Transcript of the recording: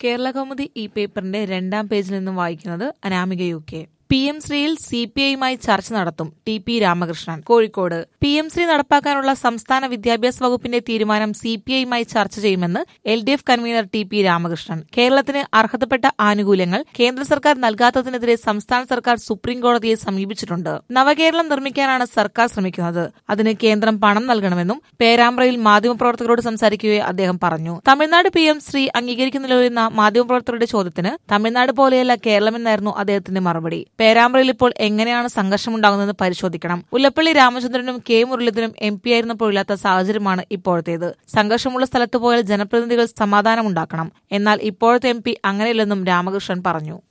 കേരള കൗമുദി ഈ പേപ്പറിന്റെ രണ്ടാം പേജിൽ നിന്നും വായിക്കുന്നത് Anamika U K P M ശ്രീയിൽ സി പി ഐയുമായി ചർച്ച നടത്തും T P Ramakrishnan Kozhikode P M Shri നടപ്പാക്കാനുള്ള സംസ്ഥാന വിദ്യാഭ്യാസ വകുപ്പിന്റെ തീരുമാനം സി പി ഐയുമായി ചർച്ച ചെയ്യുമെന്ന് L D F convener T P Ramakrishnan കേരളത്തിന് അർഹതപ്പെട്ട ആനുകൂല്യങ്ങൾ കേന്ദ്ര സർക്കാർ നൽകാത്തതിനെതിരെ സംസ്ഥാന സർക്കാർ സുപ്രീം കോടതിയെ സമീപിച്ചിട്ടുണ്ട് നവകേരളം നിർമ്മിക്കാനാണ് സർക്കാർ ശ്രമിക്കുന്നത് അതിന് കേന്ദ്രം പണം നൽകണമെന്നും പേരാമ്പ്രയിൽ മാധ്യമപ്രവർത്തകരോട് സംസാരിക്കുകയെ അദ്ദേഹം പറഞ്ഞു തമിഴ്നാട് പി എം ശ്രീ അംഗീകരിക്കുന്നില്ലോ എന്ന മാധ്യമപ്രവർത്തകരുടെ ചോദ്യത്തിന് തമിഴ്നാട് പോലെയല്ല കേരളമെന്നായിരുന്നു അദ്ദേഹത്തിന്റെ മറുപടി പേരാമ്പ്രയിൽ ഇപ്പോൾ എങ്ങനെയാണ് സംഘർഷമുണ്ടാകുന്നത് പരിശോധിക്കണം മുല്ലപ്പള്ളി രാമചന്ദ്രനും കെ മുരളീധരനും എം പി ആയിരുന്നപ്പോഴില്ലാത്ത സാഹചര്യമാണ് ഇപ്പോഴത്തേത് സംഘർഷമുള്ള സ്ഥലത്ത് പോയാൽ ജനപ്രതിനിധികൾ സമാധാനമുണ്ടാക്കണം എന്നാൽ ഇപ്പോഴത്തെ എം പി അങ്ങനെയല്ലെന്നും രാമകൃഷ്ണൻ പറഞ്ഞു